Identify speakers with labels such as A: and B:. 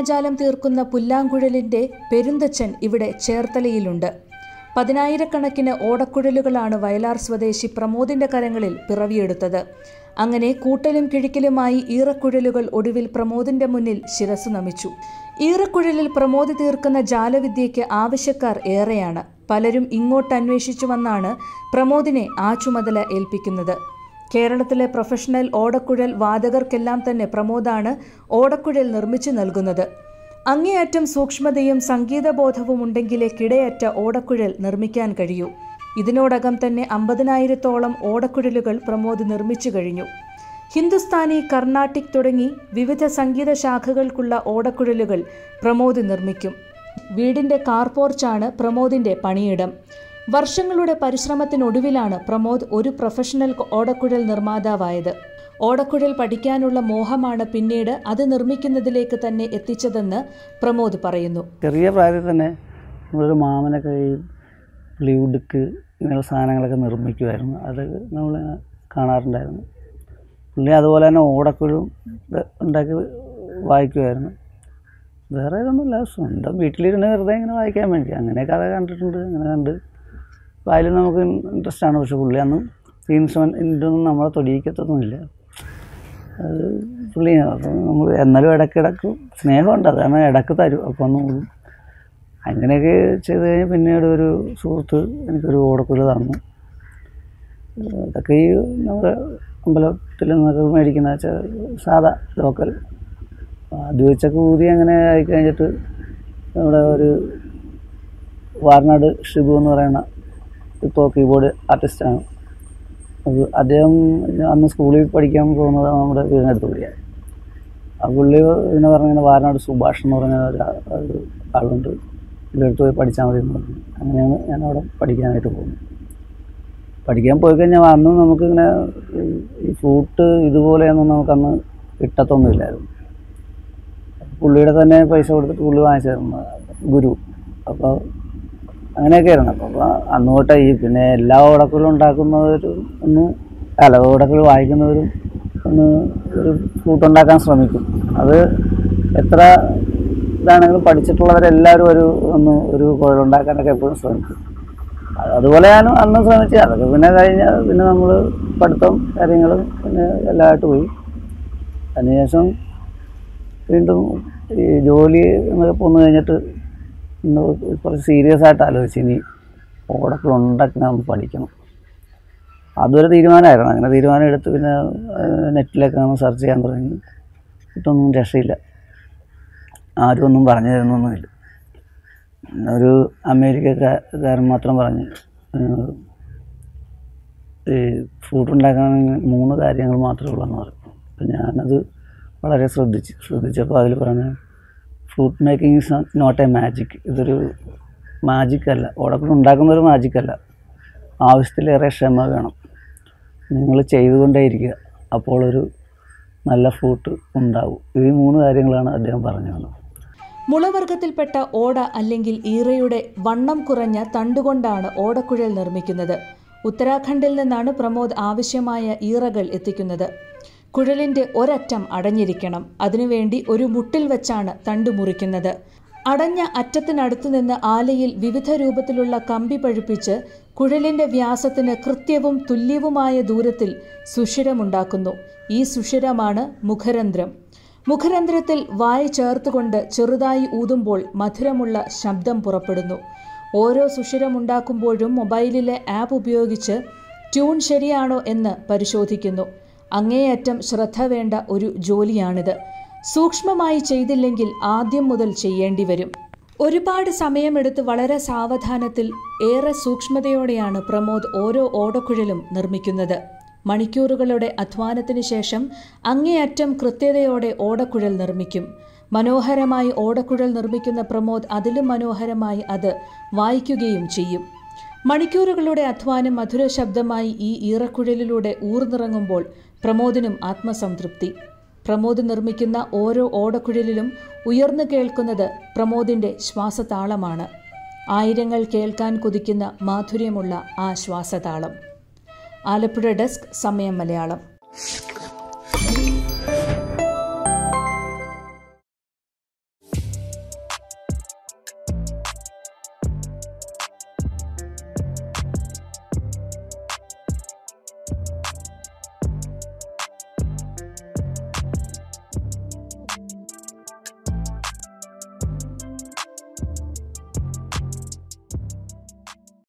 A: മായാജാലം തീർക്കുന്ന പുല്ലാങ്കുഴലിന്റെ പെരുന്തച്ചൻ ഇവിടെ ചേർത്തലയിലുണ്ട് പതിനായിരക്കണക്കിന് ഓടക്കുഴലുകളാണ് വയലാർ സ്വദേശി പ്രമോദിന്റെ കരങ്ങളിൽ പിറവിയെടുത്തത് അങ്ങനെ കൂട്ടലും കിഴിക്കലുമായി ഈറക്കുഴലുകൾ ഒടുവിൽ പ്രമോദിന്റെ മുന്നിൽ ശിരസ് നമിച്ചു ഈറക്കുഴലിൽ പ്രമോദ് തീർക്കുന്ന ജാലവിദ്യയ്ക്ക് ആവശ്യക്കാർ ഏറെയാണ് പലരും ഇങ്ങോട്ട് അന്വേഷിച്ചു വന്നാണ് പ്രമോദിനെ ആ ചുമതല ഏൽപ്പിക്കുന്നത് കേരളത്തിലെ പ്രൊഫഷണൽ ഓടക്കുഴൽ വാദകർക്കെല്ലാം തന്നെ പ്രമോദാണ് ഓടക്കുഴൽ നിർമ്മിച്ചു നൽകുന്നത് അങ്ങേയറ്റം സൂക്ഷ്മതയും സംഗീതബോധവും ഉണ്ടെങ്കിലേ കിടയറ്റ ഓടക്കുഴൽ നിർമ്മിക്കാൻ കഴിയൂ ഇതിനോടകം തന്നെ അമ്പതിനായിരത്തോളം ഓടക്കുഴലുകൾ പ്രമോദ് നിർമ്മിച്ചു കഴിഞ്ഞു ഹിന്ദുസ്ഥാനി കർണാട്ടിക് തുടങ്ങി വിവിധ സംഗീത ശാഖകൾക്കുള്ള ഓടക്കുഴലുകൾ പ്രമോദ് നിർമ്മിക്കും വീടിന്റെ കാർപോർച്ചാണ് പ്രമോദിന്റെ പണിയിടം വർഷങ്ങളുടെ പരിശ്രമത്തിനൊടുവിലാണ് പ്രമോദ് ഒരു പ്രൊഫഷണൽ ഓടക്കുഴൽ നിർമ്മാതാവായത് ഓടക്കുഴൽ പഠിക്കാനുള്ള മോഹമാണ് പിന്നീട് അത് നിർമ്മിക്കുന്നതിലേക്ക് തന്നെ എത്തിച്ചതെന്ന് പ്രമോദ് പറയുന്നു
B: ചെറിയ പ്രായത്തിൽ തന്നെ നമ്മളൊരു മാമനൊക്കെ ഈ പ്ലീവുഡ്ക്ക് ഇങ്ങനെയുള്ള സാധനങ്ങളൊക്കെ നിർമ്മിക്കുമായിരുന്നു അത് നമ്മൾ കാണാറുണ്ടായിരുന്നു പുള്ളി അതുപോലെ തന്നെ ഓടക്കുഴും ഇത് ഉണ്ടാക്കി വായിക്കുമായിരുന്നു വേറെ ഇതൊന്നുമില്ല സ്വന്തം വീട്ടിലിരുന്ന് വെറുതെ ഇങ്ങനെ വായിക്കാൻ വേണ്ടി അങ്ങനെ കഥ കണ്ടിട്ടുണ്ട് അങ്ങനെ കണ്ട് വായിൽ നമുക്ക് ഇൻട്രസ്റ്റ് ആണ് പക്ഷെ പുള്ളി അന്നും ഈ ഇൻസ്ട്രുമെൻ്റ് ഇതൊന്നും നമ്മളെ തൊടിയിക്കത്തൊന്നുമില്ല അത് പുള്ളി അപ്പം നമ്മൾ എന്നാലും ഇടയ്ക്കിടക്ക് സ്നേഹമുണ്ട് അതാണ് ഇടക്ക് തരും അപ്പം ഒന്ന് കൂടും അങ്ങനെയൊക്കെ ചെയ്ത് കഴിഞ്ഞ് പിന്നീട് ഒരു സുഹൃത്ത് എനിക്കൊരു ഓടക്കുല തന്നു അതൊക്കെ ഈ നമ്മുടെ അമ്പലത്തിൽ നിന്നൊക്കെ മേടിക്കുന്ന വെച്ചാൽ സാധാ ലോക്കൽ ആദ്യം വെച്ചൊക്കെ ഊതി അങ്ങനെ ആയി കഴിഞ്ഞിട്ട് നമ്മുടെ ഒരു വാർനാട് ഷിബു എന്ന് പറയുന്ന ഇപ്പോൾ കീബോർഡ് ആർട്ടിസ്റ്റാണ് അത് അദ്ദേഹം അന്ന് സ്കൂളിൽ പഠിക്കാൻ പോകുന്നത് നമ്മുടെ വീടിനടുത്ത് കൂടിയാണ് ആ പുള്ളി ഇങ്ങനെ പറഞ്ഞിങ്ങനെ വാരനാട് സുഭാഷ് എന്ന് പറഞ്ഞ ഒരു ആ- ഒരു ആളുണ്ട് ഇതിൻ്റെ അടുത്ത് പോയി പഠിച്ചാൽ മതി എന്ന് പറഞ്ഞു അങ്ങനെയാണ് ഞാൻ അവിടെ പഠിക്കാനായിട്ട് പോകുന്നത് പഠിക്കാൻ പോയി കഴിഞ്ഞാൽ അന്ന് നമുക്കിങ്ങനെ ഈ- ഈ ഫ്ലൂട്ട് ഇതുപോലെയൊന്നും നമുക്കന്ന് കിട്ടത്തൊന്നുമില്ലായിരുന്നു പുള്ളിയുടെ തന്നെ പൈസ കൊടുത്തിട്ട് പുള്ളി വാങ്ങിച്ചു തരുന്ന ഗുരു അപ്പോൾ അങ്ങനെയൊക്കെയായിരുന്നു അപ്പോൾ അന്ന് തൊട്ടേ ഈ പിന്നെ എല്ലാ ഓടക്കുകളും ഉണ്ടാക്കുന്നവരും ഒന്ന് അല്ല ഓടക്കുകൾ വായിക്കുന്നവരും ഒന്ന് ഒരു ഫ്ലൂട്ട് ഉണ്ടാക്കാൻ ശ്രമിക്കും അത് എത്ര ഇതാണെങ്കിലും പഠിച്ചിട്ടുള്ളവരെല്ലാവരും ഒരു ഒന്ന് ഒരു കുഴലുണ്ടാക്കാനൊക്കെ എപ്പോഴും ശ്രമിക്കും അത് അതുപോലെ ഞാനും അന്ന് ശ്രമിച്ചു അതൊക്കെ പിന്നെ കഴിഞ്ഞ പിന്നെ നമ്മൾ പഠിത്തം കാര്യങ്ങളും പിന്നെ എല്ലാമായിട്ട് പോയി അതിനുശേഷം വീണ്ടും ഈ ജോലി എന്നൊക്കെ പോന്നു കഴിഞ്ഞിട്ട് ഇന്ന് കുറച്ച് സീരിയസ് ആയിട്ട് ആലോചിച്ച് ഇനി ഓടൊക്കെ ഉണ്ടാക്കി നമ്മൾ പഠിക്കണം അതൊരു തീരുമാനമായിരുന്നു അങ്ങനെ തീരുമാനം എടുത്ത് പിന്നെ ഏഹ്, നെറ്റിലൊക്കെ നമ്മൾ സെർച്ച് ചെയ്യാൻ തുടങ്ങി ഇട്ടൊന്നും രക്ഷയില്ല ആരും ഒന്നും പറഞ്ഞു തരുന്നൊന്നുമില്ല പിന്നെ ഒരു അമേരിക്കക്കാരൻ മാത്രം പറഞ്ഞു ഏഹ്, ഈ ഫ്രൂട്ട് ഉണ്ടാക്കണമെങ്കിൽ മൂന്ന് കാര്യങ്ങൾ മാത്രമേ ഉള്ളൂ എന്ന് പറഞ്ഞു അപ്പം ഞാനത് വളരെ ശ്രദ്ധിച്ചു ശ്രദ്ധിച്ചപ്പോൾ അതിൽ പറഞ്ഞ fruit making is not a magic ഇതൊരു മാജിക് അല്ല ഓടക്കുള്ള ഉണ്ടാക്കുന്ന ഒരു മാജിക് അല്ല ആവശ്യത്തിലേറെ ക്ഷമ വേണം നിങ്ങൾ ചെയ്തുകൊണ്ടേയിരിക്കുക അപ്പോൾ ഒരു നല്ല ഫ്രൂട്ട് ഉണ്ടാവും ഈ മൂന്ന് കാര്യങ്ങളാണ് അദ്ദേഹം പറഞ്ഞു തന്നത്
A: മുളവർഗത്തിൽപ്പെട്ട ഓട അല്ലെങ്കിൽ ഈറയുടെ വണ്ണം കുറഞ്ഞ തണ്ടുകൊണ്ടാണ് ഓടക്കുഴൽ നിർമ്മിക്കുന്നത് ഉത്തരാഖണ്ഡിൽ നിന്നാണ് പ്രമോദ് ആവശ്യമായ ഈറകൾ എത്തിക്കുന്നത് കുഴലിന്റെ ഒരറ്റം അടഞ്ഞിരിക്കണം അതിനുവേണ്ടി ഒരു മുട്ടിൽ വെച്ചാണ് തണ്ട് മുറിക്കുന്നത് അടഞ്ഞ അറ്റത്തിനടുത്തു നിന്ന് ആലയിൽ വിവിധ രൂപത്തിലുള്ള കമ്പി പഴുപ്പിച്ച് കുഴലിന്റെ വ്യാസത്തിന് കൃത്യവും തുല്യവുമായ ദൂരത്തിൽ സുഷിരമുണ്ടാക്കുന്നു ഈ സുഷിരമാണ് മുഖരന്ധ്രം മുഖരന്ധ്രത്തിൽ വായ ചേർത്തുകൊണ്ട് ചെറുതായി ഊതുമ്പോൾ മധുരമുള്ള ശബ്ദം പുറപ്പെടുന്നു ഓരോ സുഷിരമുണ്ടാക്കുമ്പോഴും മൊബൈലിലെ ആപ്പ് ഉപയോഗിച്ച് ട്യൂൺ ശരിയാണോ എന്ന് പരിശോധിക്കുന്നു അങ്ങേയറ്റം ശ്രദ്ധ വേണ്ട ഒരു ജോലിയാണിത് സൂക്ഷ്മമായി ചെയ്തില്ലെങ്കിൽ ആദ്യം മുതൽ ചെയ്യേണ്ടി വരും ഒരുപാട് സമയമെടുത്ത് വളരെ സാവധാനത്തിൽ ഏറെ സൂക്ഷ്മതയോടെയാണ് പ്രമോദ് ഓരോ ഓടക്കുഴലും നിർമ്മിക്കുന്നത് മണിക്കൂറുകളുടെ അധ്വാനത്തിന് ശേഷം അങ്ങേയറ്റം കൃത്യതയോടെ ഓടക്കുഴൽ നിർമ്മിക്കും മനോഹരമായി ഓടക്കുഴൽ നിർമ്മിക്കുന്ന പ്രമോദ് അതിലും മനോഹരമായി അത് വായിക്കുകയും ചെയ്യും മണിക്കൂറുകളുടെ അധ്വാനം മധുര ശബ്ദമായി ഈ ഈറക്കുഴലിലൂടെ ഊർന്നിറങ്ങുമ്പോൾ പ്രമോദിനും ആത്മസംതൃപ്തി പ്രമോദ് നിർമ്മിക്കുന്ന ഓരോ ഓടക്കുഴലിലും ഉയർന്നു കേൾക്കുന്നത് പ്രമോദിന്റെ ശ്വാസതാളമാണ് ആയിരങ്ങൾ കേൾക്കാൻ കൊതിക്കുന്ന മാധുര്യമുള്ള ആ ശ്വാസതാളം ആലപ്പുഴ ഡെസ്ക് സമയം മലയാളം